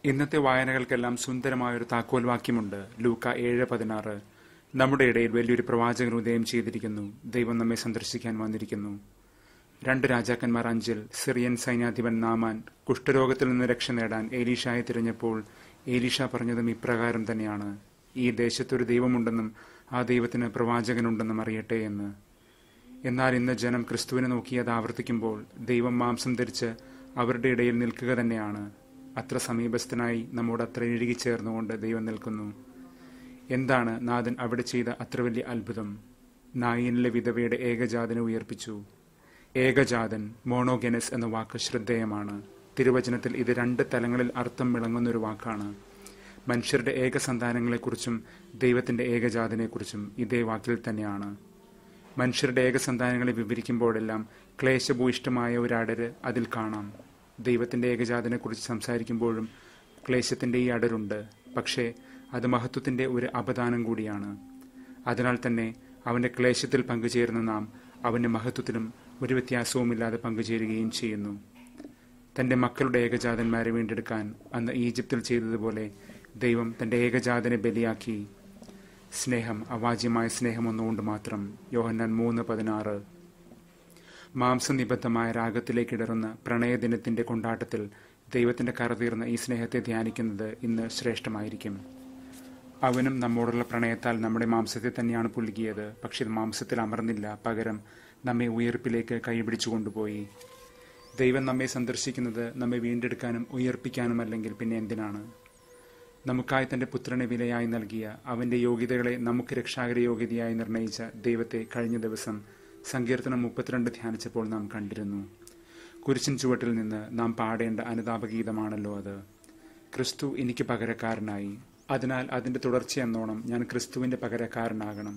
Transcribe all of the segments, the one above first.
ഇന്നത്തെ വായനകൾക്കെല്ലാം സുന്ദരമായൊരു താക്കോൽ വാക്യമുണ്ട് ലൂക്ക ഏഴ് പതിനാറ് നമ്മുടെ ഇടയിൽ വലിയൊരു പ്രവാചകൻ ഉദയം ചെയ്തിരിക്കുന്നു ദൈവം നമ്മെ സന്ദർശിക്കാൻ വന്നിരിക്കുന്നു രണ്ട് രാജാക്കന്മാർ അഞ്ചിൽ സിറിയൻ സൈന്യാധിപൻ നാമാൻ കുഷ്ഠരോഗത്തിൽ നിന്ന് രക്ഷ നേടാൻ ഏലീഷായെ തിരഞ്ഞപ്പോൾ ഏലീഷ പറഞ്ഞതും ഇപ്രകാരം തന്നെയാണ് ഈ ദേശത്തൊരു ദൈവമുണ്ടെന്നും ആ ദൈവത്തിന് പ്രവാചകനുണ്ടെന്നും അറിയട്ടെ എന്ന് എന്നാൽ ഇന്ന് ജനം ക്രിസ്തുവിനെ നോക്കി അത് ആവർത്തിക്കുമ്പോൾ ദൈവം മാംസം ധരിച്ച് അവരുടെ ഇടയിൽ നിൽക്കുക തന്നെയാണ് അത്ര സമീപസ്ഥനായി നമ്മോട് അത്ര ഇഴുകിച്ചേർന്നുകൊണ്ട് ദൈവം നിൽക്കുന്നു എന്താണ് നാഥൻ അവിടെ ചെയ്ത അത്ര വലിയ അത്ഭുതം നായിനിലെ വിധവയുടെ ഏകജാതനെ ഉയർപ്പിച്ചു ഏകജാതൻ മോണോഗെനസ് എന്ന വാക്ക് ശ്രദ്ധേയമാണ് തിരുവചനത്തിൽ ഇത് രണ്ട് തലങ്ങളിൽ അർത്ഥം വിളങ്ങുന്ന ഒരു വാക്കാണ് മനുഷ്യരുടെ ഏകസന്താനങ്ങളെക്കുറിച്ചും ദൈവത്തിന്റെ ഏകജാതനെക്കുറിച്ചും ഇതേ വാക്കിൽ തന്നെയാണ് മനുഷ്യരുടെ ഏകസന്താനങ്ങളെ വിവരിക്കുമ്പോഴെല്ലാം ക്ലേശഭൂയിഷ്ടമായ ഒരു അടര് അതിൽ കാണാം ദൈവത്തിന്റെ ഏകജാതനെക്കുറിച്ച് സംസാരിക്കുമ്പോഴും ക്ലേശത്തിന്റെ ഈ അടരുണ്ട് പക്ഷേ അത് മഹത്വത്തിന്റെ ഒരു അപദാനം കൂടിയാണ് അതിനാൽ തന്നെ അവന്റെ ക്ലേശത്തിൽ പങ്കുചേരുന്ന നാം അവന്റെ മഹത്വത്തിലും ഒരു വ്യത്യാസവുമില്ലാതെ പങ്കുചേരുകയും ചെയ്യുന്നു തന്റെ മക്കളുടെ ഏകജാതന്മാരെ വീണ്ടെടുക്കാൻ അന്ന് ഈജിപ്തിൽ ചെയ്തതുപോലെ ദൈവം തന്റെ ഏകജാതനെ ബലിയാക്കി സ്നേഹം അവാജ്യമായ സ്നേഹം ഒന്നുകൊണ്ട് മാത്രം യോഹന്നാൻ മൂന്ന് പതിനാറ് മാംസനിബദ്ധമായ രാഗത്തിലേക്ക് ഇടറുന്ന പ്രണയദിനത്തിന്റെ കൊണ്ടാട്ടത്തിൽ ദൈവത്തിന്റെ കറതീർന്ന ഈ സ്നേഹത്തെ ധ്യാനിക്കുന്നത് ഇന്ന് ശ്രേഷ്ഠമായിരിക്കും അവനും നമ്മോടുള്ള പ്രണയത്താൽ നമ്മുടെ മാംസത്തെ തന്നെയാണ് പുലുകിയത് പക്ഷെ മാംസത്തിൽ അമർന്നില്ല പകരം നമ്മെ ഉയർപ്പിലേക്ക് കൈപിടിച്ചു കൊണ്ടുപോയി ദൈവം നമ്മെ സന്ദർശിക്കുന്നത് നമ്മെ വീണ്ടെടുക്കാനും ഉയർപ്പിക്കാനും അല്ലെങ്കിൽ പിന്നെ എന്തിനാണ് നമുക്കായി തന്റെ പുത്രനെ വിലയായി നൽകിയ അവന്റെ യോഗ്യതകളെ നമുക്ക് രക്ഷാകര യോഗ്യതയായി നിർണയിച്ച ദൈവത്തെ കഴിഞ്ഞ ദിവസം സങ്കീർത്തനം മുപ്പത്തിരണ്ട് ധ്യാനിച്ചപ്പോൾ നാം കണ്ടിരുന്നു കുരിശിൻ ചുവട്ടിൽ നിന്ന് നാം പാടേണ്ട അനുതാപഗീതമാണല്ലോ അത് ക്രിസ്തു എനിക്ക് പകരക്കാരനായി അതിനാൽ അതിന്റെ തുടർച്ചയെന്നോണം ഞാൻ ക്രിസ്തുവിന്റെ പകരക്കാരനാകണം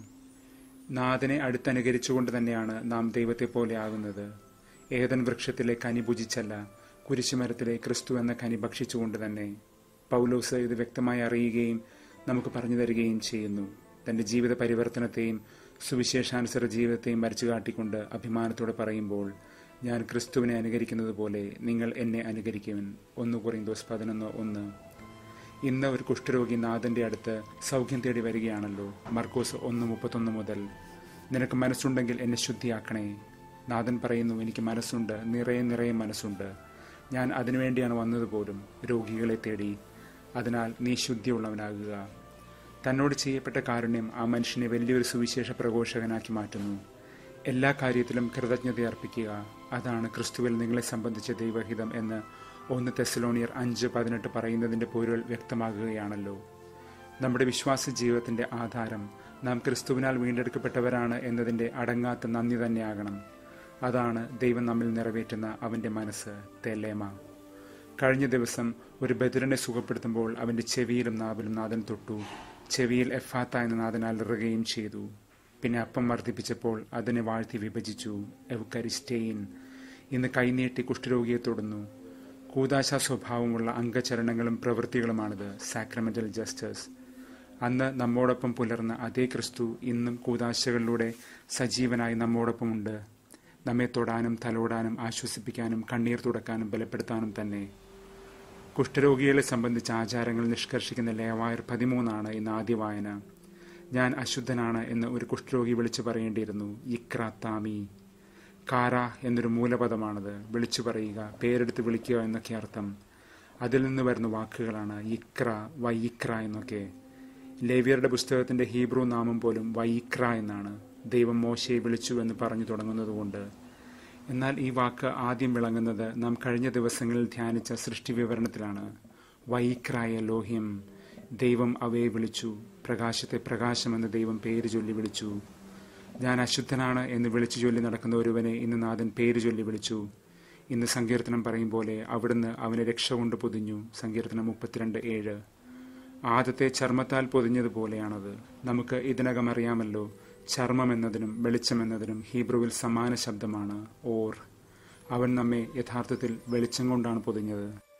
നാഥനെ അടുത്തനുകരിച്ചുകൊണ്ട് തന്നെയാണ് നാം ദൈവത്തെ പോലെ ആകുന്നത് ഏതൻ വൃക്ഷത്തിലെ കനി ഭുജിച്ചല്ല കുരിശുമരത്തിലെ ക്രിസ്തു എന്ന കനി ഭക്ഷിച്ചുകൊണ്ട് തന്നെ പൗലോസ് ഇത് വ്യക്തമായി അറിയുകയും നമുക്ക് പറഞ്ഞു തരികയും ചെയ്യുന്നു തന്റെ ജീവിത പരിവർത്തനത്തെയും സുവിശേഷാനുസര ജീവിതത്തെയും വരച്ചു കാട്ടിക്കൊണ്ട് അഭിമാനത്തോടെ പറയുമ്പോൾ ഞാൻ ക്രിസ്തുവിനെ അനുകരിക്കുന്നത് പോലെ നിങ്ങൾ എന്നെ അനുകരിക്കുവൻ ഒന്ന് കുറയുന്തോസ് പതിനൊന്ന് ഒന്ന് ഇന്ന് ഒരു കുഷ്ഠരോഗി നാഥന്റെ അടുത്ത് സൗഖ്യം തേടി വരികയാണല്ലോ മർക്കോസ് ഒന്ന് മുപ്പത്തൊന്ന് മുതൽ നിനക്ക് മനസ്സുണ്ടെങ്കിൽ എന്നെ ശുദ്ധിയാക്കണേ നാഥൻ പറയുന്നു എനിക്ക് മനസ്സുണ്ട് നിറയെ നിറയെ മനസ്സുണ്ട് ഞാൻ അതിനുവേണ്ടിയാണ് വന്നതുപോലും രോഗികളെ തേടി അതിനാൽ നീ ശുദ്ധിയുള്ളവനാകുക തന്നോട് ചെയ്യപ്പെട്ട കാരുണ്യം ആ മനുഷ്യനെ വലിയൊരു സുവിശേഷ പ്രഘോഷകനാക്കി മാറ്റുന്നു എല്ലാ കാര്യത്തിലും കൃതജ്ഞത അർപ്പിക്കുക അതാണ് ക്രിസ്തുവിൽ നിങ്ങളെ സംബന്ധിച്ച ദൈവഹിതം എന്ന് ഒന്ന് തെസലോണിയർ അഞ്ച് പതിനെട്ട് പറയുന്നതിന്റെ പൊരുൾ വ്യക്തമാകുകയാണല്ലോ നമ്മുടെ വിശ്വാസ ജീവിതത്തിന്റെ ആധാരം നാം ക്രിസ്തുവിനാൽ വീണ്ടെടുക്കപ്പെട്ടവരാണ് എന്നതിന്റെ അടങ്ങാത്ത നന്ദി തന്നെയാകണം അതാണ് ദൈവം നമ്മിൽ നിറവേറ്റുന്ന അവന്റെ മനസ്സ് തെല്ലേമ കഴിഞ്ഞ ദിവസം ഒരു ബദിരനെ സുഖപ്പെടുത്തുമ്പോൾ അവന്റെ ചെവിയിലും നാവിലും നാഥൻ തൊട്ടു ചെവിയിൽ എഫാത്ത എന്ന നാഥൻ അലറുകയും ചെയ്തു പിന്നെ അപ്പം വർദ്ധിപ്പിച്ചപ്പോൾ അതിനെ വാഴ്ത്തി വിഭജിച്ചു എവുക്കരിസ്റ്റെയിൻ ഇന്ന് കൈനീട്ടി കുഷ്ഠരോഗിയെ തൊടുന്നു കൂതാശ സ്വഭാവമുള്ള അംഗചലനങ്ങളും പ്രവൃത്തികളുമാണിത് സാക്രമെന്റൽ ജസ്റ്റേഴ്സ് അന്ന് നമ്മോടൊപ്പം പുലർന്ന അതേ ക്രിസ്തു ഇന്നും കൂതാശകളിലൂടെ സജീവനായി നമ്മോടൊപ്പമുണ്ട് നമ്മെ തൊടാനും തലോടാനും ആശ്വസിപ്പിക്കാനും കണ്ണീർ തുടക്കാനും ബലപ്പെടുത്താനും തന്നെ കുഷ്ഠരോഗികളെ സംബന്ധിച്ച ആചാരങ്ങൾ നിഷ്കർഷിക്കുന്ന ലേവായർ പതിമൂന്നാണ് ഇന്ന് ആദ്യ വായന ഞാൻ അശുദ്ധനാണ് എന്ന് ഒരു കുഷ്ഠരോഗി വിളിച്ചു പറയേണ്ടിയിരുന്നു ഇക്ര താമി കാര എന്നൊരു മൂലപദമാണത് വിളിച്ചു പറയുക പേരെടുത്ത് വിളിക്കുക എന്നൊക്കെ അർത്ഥം അതിൽ നിന്ന് വരുന്ന വാക്കുകളാണ് ഇക്ര വൈക്ര എന്നൊക്കെ ലേവിയറുടെ പുസ്തകത്തിന്റെ ഹീബ്രു നാമം പോലും വൈക്ര എന്നാണ് ദൈവം മോശയെ വിളിച്ചു എന്ന് പറഞ്ഞു തുടങ്ങുന്നതുകൊണ്ട് എന്നാൽ ഈ വാക്ക് ആദ്യം വിളങ്ങുന്നത് നാം കഴിഞ്ഞ ദിവസങ്ങളിൽ ധ്യാനിച്ച സൃഷ്ടി വിവരണത്തിലാണ് വൈക്രായ ലോഹ്യം ദൈവം അവയെ വിളിച്ചു പ്രകാശത്തെ പ്രകാശമെന്ന് ദൈവം പേര് ചൊല്ലി വിളിച്ചു ഞാൻ അശുദ്ധനാണ് എന്ന് വിളിച്ചു ചൊല്ലി നടക്കുന്ന ഒരുവനെ ഇന്ന് നാഥൻ പേര് ചൊല്ലി വിളിച്ചു ഇന്ന് സങ്കീർത്തനം പറയും പോലെ അവിടുന്ന് അവനെ രക്ഷ കൊണ്ട് പൊതിഞ്ഞു സങ്കീർത്തനം മുപ്പത്തിരണ്ട് ഏഴ് ആദത്തെ ചർമ്മത്താൽ പൊതിഞ്ഞതുപോലെയാണത് നമുക്ക് ഇതിനകം അറിയാമല്ലോ ചർമ്മം എന്നതിനും വെളിച്ചം എന്നതിനും ഹീബ്രുവിൽ സമാന ശബ്ദമാണ് ഓർ അവൻ നമ്മെ യഥാർത്ഥത്തിൽ വെളിച്ചം കൊണ്ടാണ് പൊതിഞ്ഞത്